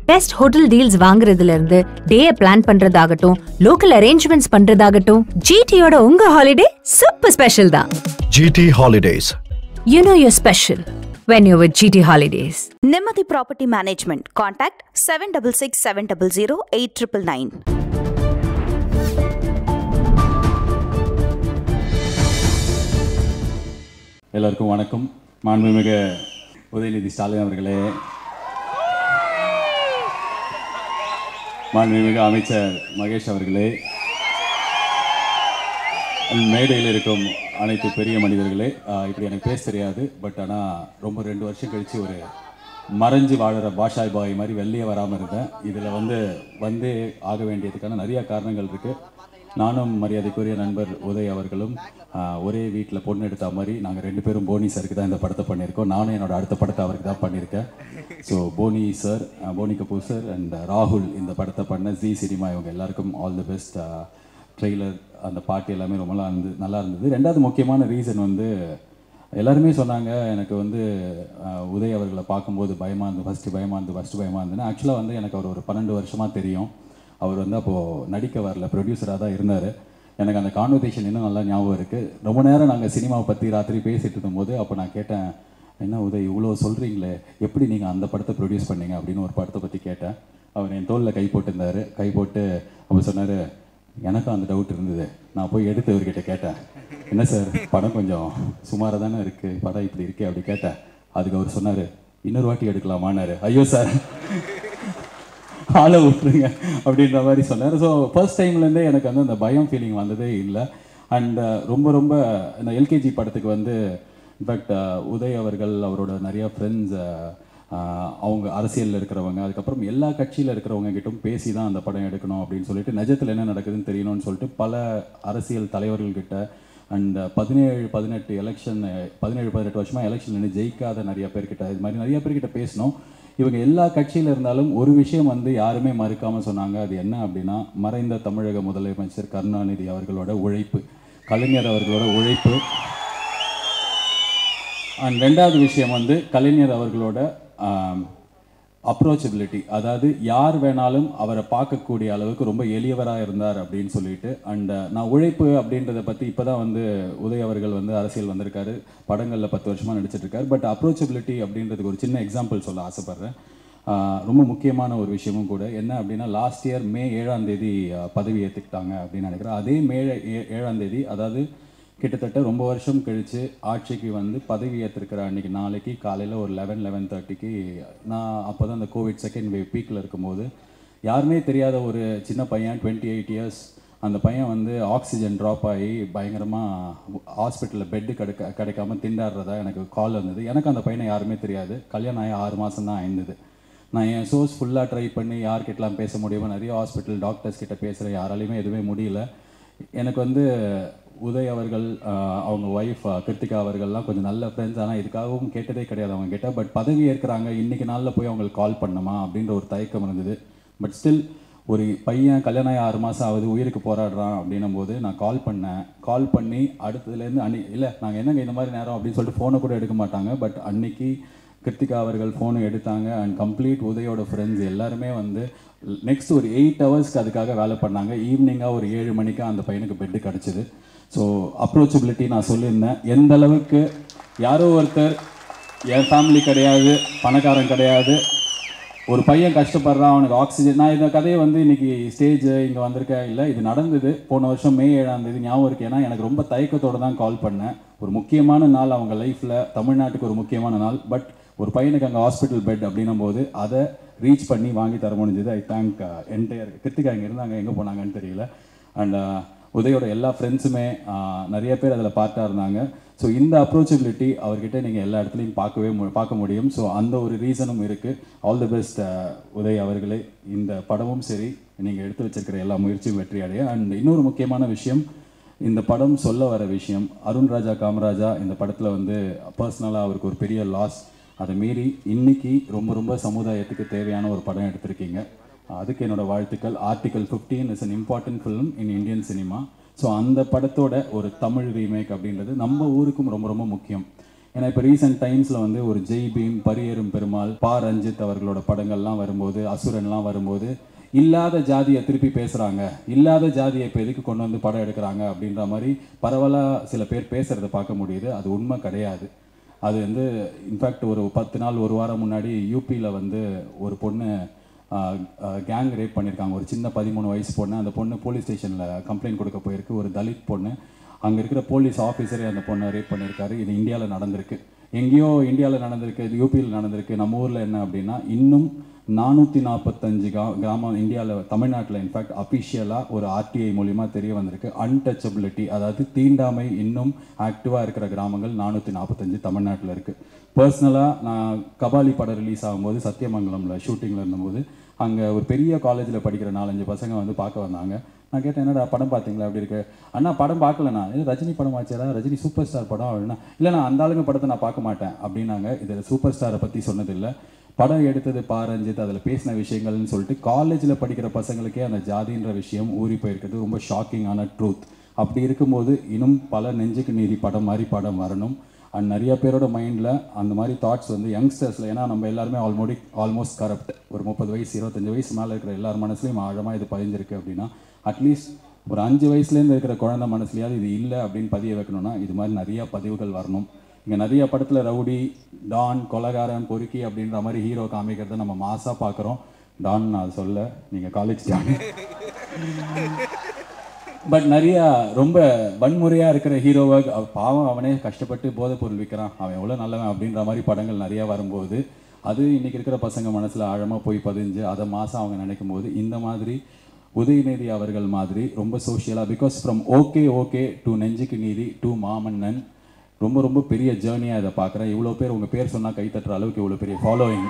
Best hotel deals வாங்குறதுல இருந்து day plan பண்றதாகட்டும் லோக்கல் அரேஞ்ச்மெண்ட்ஸ் பண்றதாகட்டும் ஜிடியோட உங்க ஹாலிடே சூப்பர் ஸ்பெஷல் தான் GT Holidays. You know your special when you with GT holidays நிம்மதி property management contact seven double six seven double zero eight triple nine எல்லாருக்கும் வணக்கம் மாண்புமிகு உதயநிதி ஸ்டாலின் அவர்களே மாண்புமிகு அமைச்சர் மகேஷ் அவர்களே மேடையில் இருக்கும் அனைத்து பெரிய மனிதர்களே ஆஹ் இப்படி எனக்கு பேச தெரியாது பட் ஆனால் ரொம்ப ரெண்டு வருஷம் கழித்து ஒரு மறைஞ்சு வாழுற பாஷாய் பாய் மாதிரி வெளியே வராமல் இருந்தேன் இதில் வந்து வந்தே ஆக வேண்டியதுக்கான நிறைய காரணங்கள் இருக்குது நானும் மரியாதைக்குரிய நண்பர் உதய் அவர்களும் ஆஹ், ஒரே வீட்டில் பொண்ணு எடுத்த மாதிரி நாங்கள் ரெண்டு பேரும் போனி சருக்கு தான் இந்த படத்தை பண்ணியிருக்கோம் நானும் என்னோட அடுத்த படத்தை அவருக்கு தான் பண்ணியிருக்கேன் so Boney sir ah, Boney Kapoor sir and ராகுல் இந்த படத்தை பண்ண ஜி சினிமா இவங்க எல்லாருக்கும் ஆல் தி பெஸ்ட் ட்ரெய்லர் அந்த பாட்டு எல்லாமே ரொம்ப நல்லா இருந்து நல்லா இருந்தது ரெண்டாவது முக்கியமான ரீசன் வந்து எல்லாருமே சொன்னாங்க எனக்கு வந்து ஆஹ், உதய் அவர்களை பார்க்கும்போது பயமாக இருந்து ஃபஸ்ட்டு பயமாக இருந்து ஃபஸ்ட்டு பயமாக இருந்துன்னு ஆக்சுவலாக வந்து எனக்கு அவர் ஒரு பன்னெண்டு வருஷமாக தெரியும் அவர் வந்து அப்போது நடிக்க வரல ப்ரொடியூசராக தான் இருந்தார் எனக்கு அந்த கான்வர்சேஷன் இன்னும் நல்லா ஞாபகம் இருக்குது ரொம்ப நேரம் நாங்கள் சினிமாவை பற்றி ராத்திரி பேசிட்டு இருந்தபோது அப்போ நான் கேட்டேன் என்ன உதய் இவ்வளோ சொல்கிறீங்களே எப்படி நீங்கள் அந்த படத்தை ப்ரொடியூஸ் பண்ணீங்க அப்படின்னு ஒரு படத்தை பற்றி கேட்டேன் அவர் என் தோளில் கை போட்டிருந்தாரு கை போட்டு அவர் சொன்னார் எனக்கும் அந்த டவுட் இருந்தது நான் போய் எடுத்து இவர்கிட்ட கேட்டேன் என்ன சார் படம் கொஞ்சம் சுமாராக தானே இருக்குது படம் இப்படி இருக்கே அப்படி கேட்டேன் அதுக்கு அவர் சொன்னார் இன்னொரு வாட்டி எடுக்கலாமான்னாரு ஐயோ சார் ஆளை விட்டுருங்க அப்படின்ற மாதிரி சொன்னார் ஸோ ஃபர்ஸ்ட் டைம்லேருந்தே எனக்கு வந்து அந்த பயம் ஃபீலிங் வந்ததே இல்லை அண்ட் ரொம்ப ரொம்ப இந்த எல்கேஜி படத்துக்கு வந்து இன்ஃபேக்ட் உதய் அவர்கள் அவரோட நிறைய ஃப்ரெண்ட்ஸ் அவங்க அரசியலில் இருக்கிறவங்க அதுக்கப்புறம் எல்லா கட்சியில் இருக்கிறவங்க கிட்டும் பேசி தான் அந்த படம் எடுக்கணும் அப்படின்னு சொல்லிட்டு நிஜத்தில் என்ன நடக்குதுன்னு தெரியணும்னு சொல்லிட்டு பல அரசியல் தலைவர்கள்கிட்ட அண்ட் பதினேழு பதினெட்டு எலெக்ஷன் பதினேழு பதினெட்டு வருஷமாக எலெக்ஷன் நின்று ஜெயிக்காத நிறைய பேர்கிட்ட இது மாதிரி நிறைய பேர்கிட்ட பேசினோம் இவங்க எல்லா கட்சியில் இருந்தாலும் ஒரு விஷயம் வந்து யாருமே மறுக்காமல் சொன்னாங்க அது என்ன அப்படின்னா மறைந்த தமிழக முதலமைச்சர் கருணாநிதி அவர்களோட உழைப்பு கலைஞர் அவர்களோட உழைப்பு அண்ட் ரெண்டாவது விஷயம் வந்து கலைஞர் அவர்களோட அப்ரோச்சபிலிட்டி அதாவது யார் வேணாலும் அவரை பார்க்கக்கூடிய அளவுக்கு ரொம்ப எளியவராக இருந்தார் அப்படின்னு சொல்லிட்டு அண்ட் நான் உழைப்பு அப்படின்றத பற்றி இப்போ தான் வந்து உதய் அவர்கள் வந்து அரசியல் வந்திருக்காரு படங்களில் பத்து வருஷமாக நடிச்சிட்டு இருக்காரு பட் அப்ரோச்சபிலிட்டி அப்படின்றதுக்கு ஒரு சின்ன எக்ஸாம்பிள் சொல்ல ஆசைப்பட்றேன் ஆஹ் ரொம்ப முக்கியமான ஒரு விஷயமும் கூட என்ன அப்படின்னா லாஸ்ட் இயர் மே ஏழாம் தேதி ஆஹ் பதவி ஏற்றுக்கிட்டாங்க அப்படின்னு நினைக்கிறேன் அதே மே ஏ- ஏழாம் தேதி அதாவது கிட்டத்தட்ட ரொம்ப வருஷம் கழித்து ஆட்சிக்கு வந்து பதவி ஏற்றிருக்கிற அன்றைக்கி நாளைக்கு காலையில் ஒரு லெவன் லெவன் தேர்ட்டிக்கு நான் அப்போ தான் அந்த கோவிட் செகண்ட் வேவ் பீக்கில் இருக்கும்போது யாருமே தெரியாத ஒரு சின்ன பையன் டுவெண்ட்டி எயிட் இயர்ஸ் அந்த பையன் வந்து ஆக்சிஜன் ட்ராப் ஆகி பயங்கரமாக ஹாஸ்பிட்டலில் பெட்டு கிடைக்க கிடைக்காம திண்டாடுறதா எனக்கு கால் வந்தது எனக்கு அந்த பையனை யாருமே தெரியாது கல்யாணம் ஆகி ஆறு மாதம் தான் ஆயிருந்தது நான் என் சோர்ஸ் ஃபுல்லாக ட்ரை பண்ணி யார்கிட்டலாம் பேச முடியுமோ நிறைய ஹாஸ்பிட்டல் டாக்டர்ஸ் கிட்ட பேசுகிறேன் யாராலையுமே எதுவுமே முடியல எனக்கு வந்து உதய் அவர்கள் ஆஹ், அவங்க ஒய்ஃப் கிருத்திகா அவர்கள்லாம் கொஞ்சம் நல்ல ஃப்ரெண்ட்ஸ் ஆனால் இதுக்காகவும் கேட்டதே கிடையாது அவங்க கிட்ட பட் பதவி ஏற்கிறாங்க இன்னைக்கு நாளில் போய் அவங்களுக்கு கால் பண்ணணுமா அப்படின்ற ஒரு தயக்கம் இருந்தது பட் ஸ்டில் ஒரு பையன் கல்யாணம் ஆகி ஆறு மாதம் ஆகுது உயிருக்கு போராடுறான் அப்படின்னும் போது நான் கால் பண்ணேன் கால் பண்ணி அடுத்ததுலேருந்து அன்னி இல்லை நாங்கள் என்னங்க இந்த மாதிரி நேரம் அப்படின்னு சொல்லிட்டு ஃபோனை கூட எடுக்க மாட்டாங்க பட் அன்னைக்கு கிருத்திகா அவர்கள் ஃபோனை எடுத்தாங்க அண்ட் கம்ப்ளீட் உதயோட ஃப்ரெண்ட்ஸ் எல்லாருமே வந்து நெக்ஸ்ட் ஒரு எயிட் ஹவர்ஸ்க்கு அதுக்காக வேலை பண்ணாங்க ஈவினிங்காக ஒரு ஏழு மணிக்கு அந்த பையனுக்கு பெட்டு கிடச்சிது ஸோ அப்ரோச்சபிலிட்டி நான் சொல்லியிருந்தேன் எந்த அளவுக்கு யாரோ ஒருத்தர் என் ஃபேமிலி கிடையாது பணக்காரன் கிடையாது ஒரு பையன் கஷ்டப்படுறான் அவனுக்கு ஆக்சிஜன் நான் இந்த கதையை வந்து இன்னைக்கு ஸ்டேஜ் இங்கே வந்திருக்கேன் இல்லை இது நடந்தது போன வருஷம் மே ஏழாம் தேதி ஞாபகம் இருக்கு ஏன்னா எனக்கு ரொம்ப தயக்கத்தோட தான் கால் பண்ணேன் ஒரு முக்கியமான நாள் அவங்க லைஃப்பில் தமிழ்நாட்டுக்கு ஒரு முக்கியமான நாள் பட் ஒரு பையனுக்கு அங்கே ஹாஸ்பிட்டல் பெட் அப்படின்னும் போது அதை ரீச் பண்ணி வாங்கி தர முடிஞ்சது ஐ தேங்க் என்டையர் கிருத்திகா இங்கே இருந்தாங்க எங்கே போனாங்கன்னு தெரியல அண்ட் உதயோட எல்லா ஃப்ரெண்ட்ஸுமே நிறைய பேர் அதில் பார்ட்டாக இருந்தாங்க ஸோ இந்த அப்ரோச்சபிலிட்டி அவர்கிட்ட நீங்கள் எல்லா இடத்துலையும் பார்க்கவே மு- பார்க்க முடியும் ஸோ அந்த ஒரு ரீசனும் இருக்குது ஆல் தி பெஸ்ட் உதய் அவர்களே இந்த படமும் சரி நீங்கள் எடுத்து வச்சிருக்கிற எல்லா முயற்சியும் வெற்றி அடைய அண்ட் இன்னொரு முக்கியமான விஷயம் இந்த படம் சொல்ல வர விஷயம் அருண் ராஜா காமராஜா இந்த படத்தில் வந்து பர்சனலாக அவருக்கு ஒரு பெரிய லாஸ் அதை மீறி இன்னைக்கு ரொம்ப ரொம்ப சமுதாயத்துக்கு தேவையான ஒரு படம் எடுத்திருக்கீங்க அதுக்கு என்னோட வாழ்த்துக்கள் article 15 is an important film in Indian cinema so அந்த படத்தோட ஒரு தமிழ் ரீமேக் அப்படின்றது நம்ம ஊருக்கும் ரொம்ப ரொம்ப முக்கியம் ஏன்னா இப்போ ரீசெண்ட் டைம்ஸில் வந்து ஒரு ஜெய் பீம் பரியேறும் பெருமாள் பா ரஞ்சித் அவர்களோட படங்கள்லாம் வரும்போது அசுரன்லாம் வரும்போது இல்லாத ஜாதியை திருப்பி பேசுகிறாங்க இல்லாத ஜாதியை இப்போ எதுக்கு கொண்டு வந்து படம் எடுக்கிறாங்க அப்படின்ற மாதிரி பரவலாக சில பேர் பேசுகிறத பார்க்க முடியுது அது உண்மை கிடையாது அது வந்து இன்ஃபேக்ட் ஒரு பத்து நாள் ஒரு வாரம் முன்னாடி யூபியில் வந்து ஒரு பொண்ணு கேங் ரேப் பண்ணியிருக்காங்க ஒரு சின்ன பதிமூணு வயசு பொண்ணு அந்த பொண்ணு போலீஸ் ஸ்டேஷனில் கம்ப்ளைண்ட் கொடுக்க போயிருக்கு ஒரு தலித் பொண்ணு அங்கே இருக்கிற போலீஸ் ஆஃபீஸரே அந்த பொண்ணை ரேப் பண்ணியிருக்காரு இது இந்தியாவில் நடந்திருக்கு எங்கேயோ இந்தியாவில் நடந்திருக்கு இது யூபியில் நடந்திருக்கு நம்ம ஊரில் என்ன அப்படின்னா இன்னும் நானூற்றி நாற்பத்தஞ்சு கா கிராமம் இந்தியாவில் தமிழ்நாட்டில் இன்ஃபேக்ட் அஃபிஷியலாக ஒரு ஆர்டிஐ மூலிமா தெரிய வந்திருக்கு அன்டச்சபிலிட்டி அதாவது தீண்டாமை இன்னும் ஆக்டிவாக இருக்கிற கிராமங்கள் நானூற்றி நாற்பத்தஞ்சு தமிழ்நாட்டில் இருக்குது பர்சனலாக நான் கபாலி படம் ரிலீஸ் ஆகும்போது சத்தியமங்கலமில் ஷூட்டிங்கில் இருந்தபோது அங்கே ஒரு பெரிய காலேஜில் படிக்கிற நாலஞ்சு பசங்க வந்து பார்க்க வந்தாங்க நான் கேட்டேன் என்னடா படம் பார்த்தீங்களா அப்படி இருக்கு அண்ணா படம் பார்க்கலண்ணா இது ரஜினி படம் ஆச்சாரா ரஜினி சூப்பர் ஸ்டார் படம் அப்படின்னா இல்லைண்ணா அந்த ஆளுங்க படத்தை நான் பார்க்க மாட்டேன் அப்படின்னாங்க இதில் சூப்பர் ஸ்டாரை பற்றி சொன்னதில்லை படம் எடுத்தது பாரஞ்சித் அதில் பேசின விஷயங்கள்னு சொல்லிட்டு காலேஜில் படிக்கிற பசங்களுக்கே அந்த ஜாதின்ற விஷயம் ஊறி போயிருக்கிறது ரொம்ப ஷாக்கிங்கான ட்ரூத் அப்படி இருக்கும்போது இன்னும் பல நெஞ்சுக்கு நீதி படம் மாதிரி படம் வரணும் அண்ட் நிறைய பேரோட மைண்டில் அந்த மாதிரி தாட்ஸ் வந்து யங்ஸ்டர்ஸில் ஏன்னா நம்ம எல்லாருமே ஆல்மோடி ஆல்மோஸ்ட் கரப்ட் ஒரு முப்பது வயசு இருபத்தஞ்சு வயசு மேலே இருக்கிற எல்லார் மனசுலையும் ஆழமாக இது பதிஞ்சிருக்கு அப்படின்னா அட்லீஸ்ட் ஒரு அஞ்சு வயசுலேருந்து இருக்கிற குழந்தை மனசுலையாவது இது இல்லை அப்படின்னு பதிய வைக்கணும்னா இது மாதிரி நிறைய பதிவுகள் வரணும் இங்கே நிறைய படத்தில் ரவுடி டான் கொலகாரன் பொறுக்கி அப்படின்ற மாதிரி ஹீரோ காமிக்கிறத நம்ம மாசாக பார்க்குறோம் டான் நான் சொல்ல நீங்கள் காலேஜ் டான் பட் நிறைய ரொம்ப வன்முறையாக இருக்கிற ஹீரோவை அவ- பாவம் அவனே கஷ்டப்பட்டு போதைப் பொருள் விற்கிறான் அவன் எவ்வளோ நல்லவன் அப்படின்ற மாதிரி படங்கள் நிறைய வரும்போது அது இன்னைக்கு இருக்கிற பசங்க மனசில் ஆழமாக போய் பதிஞ்சு அதை மாதம் அவங்க நினைக்கும் போது இந்த மாதிரி உதயநிதி அவர்கள் மாதிரி ரொம்ப சோஷியலாக because from okay okay to Nenjukku Needhi to மாமன்னன் ரொம்ப ரொம்ப பெரிய ஜேர்னியாக இதை பார்க்குறேன் இவ்வளோ பேர் உங்கள் பேர் சொன்னால் கை தட்டுற அளவுக்கு இவ்வளோ பெரிய ஃபாலோயிங்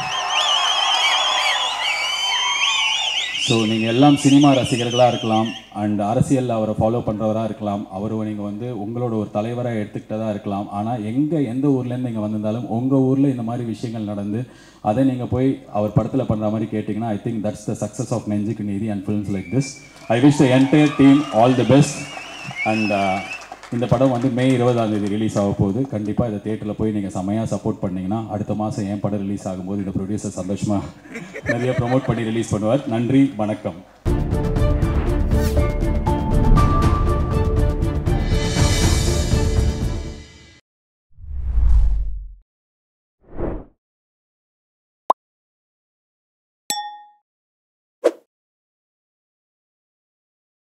ஸோ நீங்கள் எல்லாம் சினிமா ரசிகர்களாக இருக்கலாம் அண்ட் அரசியலில் அவரை ஃபாலோ பண்ணுறவராக இருக்கலாம் அவரை நீங்கள் வந்து உங்களோட ஒரு தலைவராக எடுத்துக்கிட்டதாக இருக்கலாம் ஆனால் எங்கே எந்த ஊர்லேருந்து நீங்கள் வந்திருந்தாலும் உங்கள் ஊரில் இந்த மாதிரி விஷயங்கள் நடந்து அதை நீங்கள் போய் அவர் படத்தில் பண்ணுற மாதிரி கேட்டிங்கன்னா I think that's the success of Nenjukku Needhi and films like this I wish the entire team all the best and இந்த படம் வந்து மே இருபதாம் தேதி ரிலீஸ் ஆக போகுது கண்டிப்பாக இதை தேட்டரில் போய் நீங்கள் செமையாக சப்போர்ட் பண்ணீங்கன்னா அடுத்த மாதம் என் படம் ரிலீஸ் ஆகும்போது இந்த ப்ரொடியூசர் சந்தோஷமாக நிறைய ப்ரோமோட் பண்ணி ரிலீஸ் பண்ணுவார் நன்றி வணக்கம்